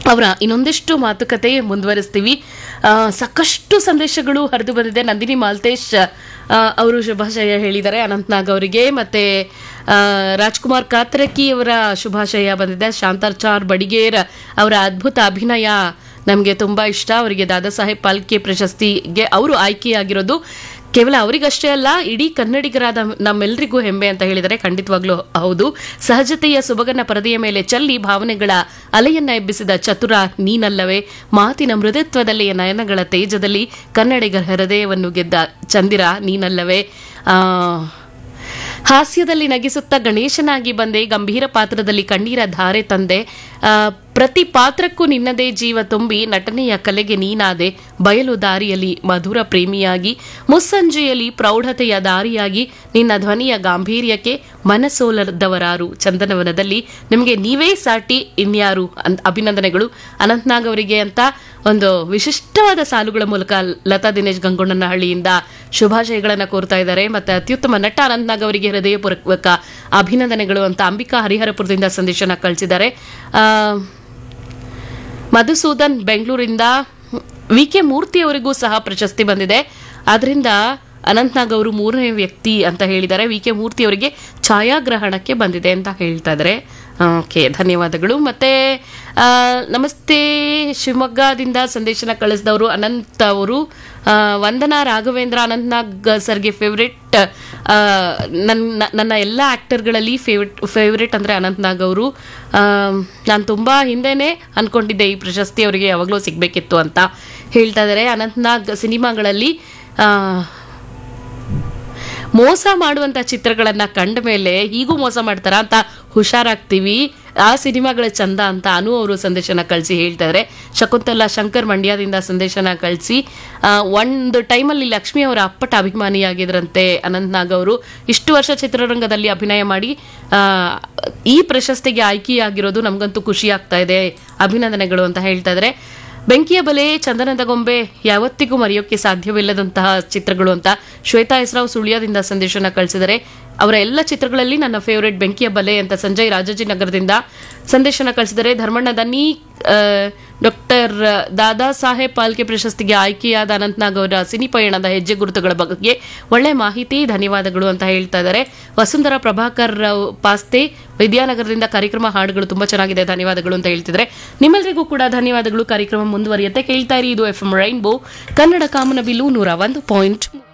ಅವರ ಇನ್ನೊಂದಿಷ್ಟು ಮಾತುಕತೆ ಮುಂದುವರಿಸ್ತೀವಿ ಆ, ಸಾಕಷ್ಟು ಸಂದೇಶಗಳು ಹರಿದು ಬಂದಿದೆ ನಂದಿನಿ ಮಾಲ್ತೇಶ್ ಆ, ಅವರು ಶುಭಾಶಯ ಹೇಳಿದ್ದಾರೆ ಅನಂತ್ನಾಗ್ ಅವರಿಗೆ ಮತ್ತೆ ಆ, ರಾಜ್ಕುಮಾರ್ ಕಾತ್ರಕಿ ಅವರ ಶುಭಾಶಯ ಬಂದಿದೆ ಶಾಂತಾಚಾರ್ ಬಡಿಗೇರ್ ಅವರ ಅದ್ಭುತ ಅಭಿನಯ ನಮಗೆ ತುಂಬಾ ಇಷ್ಟ ಅವರಿಗೆ ದಾದಾ ಸಾಹೇಬ್ ಪಾಲ್ಕೆ ಪ್ರಶಸ್ತಿಗೆ ಅವರು ಆಯ್ಕೆಯಾಗಿರೋದು ಕೇವಲ ಅವರಿಗಷ್ಟೇ ಅಲ್ಲ ಇಡೀ ಕನ್ನಡಿಗರಾದ ನಮ್ಮೆಲ್ಲರಿಗೂ ಹೆಮ್ಮೆ ಅಂತ ಹೇಳಿದರೆ ಖಂಡಿತವಾಗ್ಲೂ ಹೌದು ಸಹಜತೆಯ ಸೊಬಗನ್ನ ಪರದೆಯ ಮೇಲೆ ಚೆಲ್ಲಿ ಭಾವನೆಗಳ ಅಲೆಯನ್ನ ಎಬ್ಬಿಸಿದ ಚತುರ ನೀನಲ್ಲವೇ ಮಾತಿನ ಮೃದುತ್ವದಲ್ಲಿ ನಯನಗಳ ತೇಜದಲ್ಲಿ ಕನ್ನಡಿಗರ ಹೃದಯವನ್ನು ಗೆದ್ದ ಚಂದಿರ ನೀನಲ್ಲವೇ ಆ ಹಾಸ್ಯದಲ್ಲಿ ನಗಿಸುತ್ತಾ ಗಣೇಶನಾಗಿ ಬಂದೆ ಗಂಭೀರ ಪಾತ್ರದಲ್ಲಿ ಕಣ್ಣೀರ ಧಾರೆ ತಂದೆ ಆ, ಪ್ರತಿ ಪಾತ್ರಕ್ಕೂ ನಿನ್ನದೇ ಜೀವ ತುಂಬಿ ನಟನೆಯ ಕಲೆಗೆ ನೀನಾದೆ ಬಯಲು ದಾರಿಯಲ್ಲಿ ಮಧುರ ಪ್ರೇಮಿಯಾಗಿ ಮುಸ್ಸಂಜೆಯಲ್ಲಿ ಪ್ರೌಢತೆಯ ದಾರಿಯಾಗಿ ನಿನ್ನ ಧ್ವನಿಯ ಗಾಂಭೀರ್ಯಕ್ಕೆ ಮನಸೋಲದವರಾರು ಚಂದನವನದಲ್ಲಿ ನಿಮಗೆ ನೀವೇ ಸಾಟಿ ಇನ್ಯಾರು ಅನ್- ಅಭಿನಂದನೆಗಳು ಅನಂತ್ನಾಗ್ ಅವರಿಗೆ ಅಂತ ಒಂದು ವಿಶಿಷ್ಟವಾದ ಸಾಲುಗಳ ಮೂಲಕ ಲತಾ ದಿನೇಶ್ ಗಂಗೊಣ್ಣನಹಳ್ಳಿಯಿಂದ ಶುಭಾಶಯಗಳನ್ನು ಕೋರ್ತಾ ಇದ್ದಾರೆ ಮತ್ತೆ ಅತ್ಯುತ್ತಮ ನಟ ಅನಂತ್ನಾಗ್ ಅವರಿಗೆ ಹೃದಯಪೂರ್ವಕ ಅಭಿನಂದನೆಗಳು ಅಂತ ಅಂಬಿಕಾ ಹರಿಹರಪುರದಿಂದ ಸಂದೇಶನ ಕಳಿಸಿದ್ದಾರೆ ಆ, ಮಧುಸೂದನ್ ಬೆಂಗಳೂರಿಂದ ವಿ ಕೆ ಮೂರ್ತಿ ಅವರಿಗೂ ಸಹ ಪ್ರಶಸ್ತಿ ಬಂದಿದೆ ಆದ್ರಿಂದ ಅನಂತ್ನಾಗ್ ಅವರು ಮೂರನೇ ವ್ಯಕ್ತಿ ಅಂತ ಹೇಳಿದ್ದಾರೆ ವಿ ಕೆ ಮೂರ್ತಿ ಅವರಿಗೆ ಛಾಯಾಗ್ರಹಣಕ್ಕೆ ಬಂದಿದೆ ಅಂತ ಹೇಳ್ತಾ ಇದ್ದಾರೆ ಓಕೆ ಧನ್ಯವಾದಗಳು ಮತ್ತೆ ಆ, ನಮಸ್ತೆ ಶಿವಮೊಗ್ಗದಿಂದ ಸಂದೇಶನ ಕಳಿಸಿದವರು ಅನಂತ್ ಅವರು ಆ, ವಂದನಾ ರಾಘವೇಂದ್ರ ಅನಂತ್ನಾಗ್ ಸರ್ಗೆ ಫೇವ್ರೆಟ್ ನನ್ನ ನನ್ನ ಎಲ್ಲ ಆ್ಯಕ್ಟರ್ಗಳಲ್ಲಿ ಫೇವ್ರೆಟ್ ಫೇವ್ರೆಟ್ ಅಂದರೆ ಅನಂತ್ನಾಗ್ ಅವರು ನಾನು ತುಂಬ ಹಿಂದೆನೇ ಅಂದ್ಕೊಂಡಿದ್ದೆ ಈ ಪ್ರಶಸ್ತಿ ಅವರಿಗೆ ಯಾವಾಗಲೂ ಸಿಗಬೇಕಿತ್ತು ಅಂತ ಹೇಳ್ತಾ ಇದ್ದಾರೆ ಅನಂತ್ನಾಗ್ ಸಿನಿಮಾಗಳಲ್ಲಿ ಆ, ಮೋಸ ಮಾಡುವಂತ ಚಿತ್ರಗಳನ್ನ ಕಂಡ ಮೇಲೆ ಹೀಗೂ ಮೋಸ ಮಾಡ್ತಾರ ಅಂತ ಹುಷಾರಾಗ್ತೀವಿ ಆ ಸಿನಿಮಾಗಳ ಚಂದ ಅಂತ ಅನು ಅವರು ಸಂದೇಶನ ಕಳಿಸಿ ಹೇಳ್ತಾರೆ ಶಕುಂತಲಾ ಶಂಕರ್ ಮಂಡ್ಯದಿಂದ ಸಂದೇಶನ ಕಳಿಸಿ ಒಂದು ಟೈಮಲ್ಲಿ ಲಕ್ಷ್ಮಿ ಅವರ ಅಪ್ಪಟ ಅಭಿಮಾನಿಯಾಗಿದ್ರಂತೆ ಅನಂತ್ನಾಗ್ ಅವರು ಇಷ್ಟು ವರ್ಷ ಚಿತ್ರರಂಗದಲ್ಲಿ ಅಭಿನಯ ಮಾಡಿ ಆ, ಈ ಪ್ರಶಸ್ತಿಗೆ ಆಯ್ಕೆಯಾಗಿರೋದು ನಮಗಂತೂ ಖುಷಿ ಆಗ್ತಾ ಇದೆ ಅಭಿನಂದನೆಗಳು ಅಂತ ಹೇಳ್ತಾ ಇದ್ದಾರೆ ಬೆಂಕಿಯ ಬಲೆ ಚಂದನದ ಗೊಂಬೆ ಯಾವತ್ತಿಗೂ ಮರೆಯೋಕ್ಕೆ ಸಾಧ್ಯವಿಲ್ಲದಂತಹ ಚಿತ್ರಗಳು ಅಂತ ಶ್ವೇತಾ ಹೆಸರಾವ್ ಸುಳ್ಯದಿಂದ ಸಂದೇಶನ ಕಳಿಸಿದರೆ ಅವರ ಎಲ್ಲ ಚಿತ್ರಗಳಲ್ಲಿ ನನ್ನ ಫೇವರೇಟ್ ಬೆಂಕಿಯ ಬಲೆ ಅಂತ ಸಂಜಯ್ ರಾಜಾಜಿನಗರದಿಂದ ಸಂದೇಶನ ಕಳಿಸಿದರೆ ಧರ್ಮಣ್ಣ ದನ್ನಿ ಡಾಕ್ಟರ್ ದಾದಾ ಸಾಹೇಬ್ ಪಾಲ್ಕೆ ಪ್ರಶಸ್ತಿಗೆ ಆಯ್ಕೆಯಾದ ಅನಂತ್ನಾಗ್ ಅವರ ಸಿನಿ ಪಯಣದ ಹೆಜ್ಜೆ ಗುರುತುಗಳ ಬಗ್ಗೆ ಒಳ್ಳೆ ಮಾಹಿತಿ ಧನ್ಯವಾದಗಳು ಅಂತ ಹೇಳ್ತಾ ಇದ್ದಾರೆ ವಸುಂಧರಾ ಪ್ರಭಾಕರ್ ರಾವ್ ಪಾಸ್ತೆ ವಿದ್ಯಾನಗರದಿಂದ ಕಾರ್ಯಕ್ರಮ ಹಾಡುಗಳು ತುಂಬಾ ಚೆನ್ನಾಗಿದೆ ಧನ್ಯವಾದಗಳು ಅಂತ ಹೇಳ್ತಿದ್ರೆ ನಿಮ್ಮೆಲ್ಲರಿಗೂ ಕೂಡ ಧನ್ಯವಾದಗಳು ಕಾರ್ಯಕ್ರಮ ಮುಂದುವರಿಯುತ್ತೆ ಕೇಳ್ತಾ ಇರಿ ಇದು ಎಫ್ ಎಂ ರೈನ್ಬೋ ಕನ್ನಡ ಕಾಮನಬಿಲ್ಲು ನೂರ ಒಂದು ಪಾಯಿಂಟ್